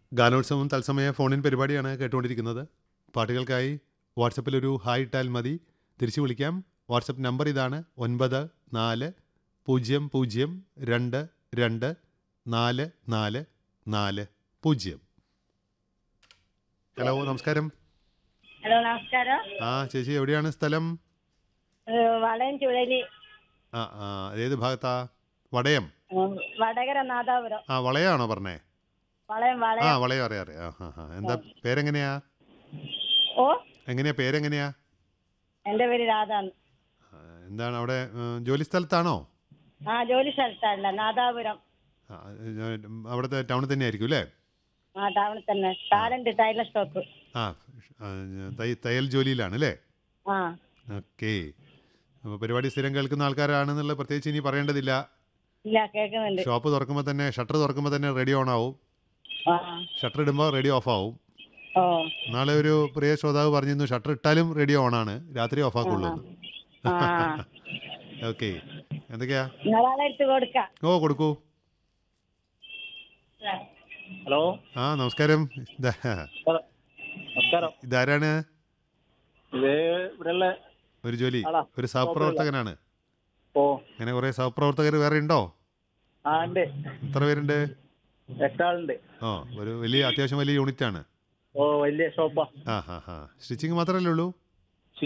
ഗാനോത്സവം തത്സമയ ഫോണിൻ പരിപാടിയാണ് കേട്ടുകൊണ്ടിരിക്കുന്നത് പാട്ടുകൾക്കായി വാട്സപ്പിൽ ഒരു ഹായ് ഇട്ടാൽ മതി തിരിച്ചു വിളിക്കാം വാട്സപ്പ് നമ്പർ ഇതാണ് ഒൻപത് നാല് പൂജ്യം പൂജ്യം രണ്ട് രണ്ട് നാല് നാല് നാല് പൂജ്യം ഹലോ നമസ്കാരം ഹലോ നമസ്കാരം ആ ചേച്ചി എവിടെയാണ് സ്ഥലം ഏഹ് വളയം ചുഴലി ആ ആ ഏത് ഭാഗത്താ വടയം ഉം, വടകര നാദാപുരം ആ വളയാണോ പറഞ്ഞേ വളയം ആ വളയം വളയം അറിയാം അറിയാം ആ ഹാ ഹാ എന്താ പേരെങ്ങനെയാ ഓ എങ്ങനെയാ പേരെങ്ങനെയാ എൻ്റെ പേര് രാധാന്ന് ആ, എന്താണ് അവിടെ ഉം, ജോലി സ്ഥലത്താണോ ആ ജോലി സ്ഥലത്തല്ല നാദാപുരം ആ, ഞാൻ അവിടുത്തെ ടൗണിൽ തന്നെ ആയിരിക്കും അല്ലേ ആ ടൗണിൽ തന്നെ ടാലന്റ് ടൈലർ ഷോപ്പ് ആ ആ, തയ്- തയ്യൽ ജോലിയിലാണ് അല്ലേ ആ ഓക്കെ അപ്പോൾ പരിപാടി സ്ഥിരം കേൾക്കുന്ന ആൾക്കാരാണെന്നുള്ള പ്രത്യേകിച്ച് ഇനി പറയേണ്ടതില്ല ഇല്ല കേൾക്കുന്നുണ്ട് ഷോപ്പ് തുറക്കുമ്പോൾ തന്നെ ഷട്ടർ തുറക്കുമ്പോൾ തന്നെ റേഡിയോ ഓൺ ആവും ആ ഷട്ടർ ഇടുമ്പോൾ റേഡിയോ ഓഫ് ആവും ഓ നാളെ ഒരു പ്രിയ ശ്രോതാവ് പറഞ്ഞിരുന്നു ഷട്ടർ ഇട്ടാലും റേഡിയോ ഓൺ ആണ് രാത്രി ഓഫ് ആക്കുള്ളൂ ആ ഓക്കെ എന്തൊക്കെയാ നിങ്ങളാളെ എടുത്ത് കൊടുക്കാം ഓ കൊടുക്കൂ ഹലോ ആ നമസ്കാരം ഇതാ നമസ്കാരം ഇതാരാണ് ഇത് ഇവിടെയുള്ള ഒരു ജോലി ആളാ. ഒരു സഹപ്രവർത്തകനാണ് ഓ അങ്ങനെ കുറെ സഹപ്രവർത്തകർ വേറെ ഉണ്ടോ ആ ഉണ്ട് എത്ര പേരുണ്ട് എട്ടാളുണ്ട് ഓ ഒരു വലിയ അത്യാവശ്യം വലിയ യൂണിറ്റ് ആണ് ഓ വലിയ ഷോപ്പാ ആ ഹാ ഹാ സ്റ്റിച്ചിങ് മാത്രമല്ലേ ഉള്ളൂ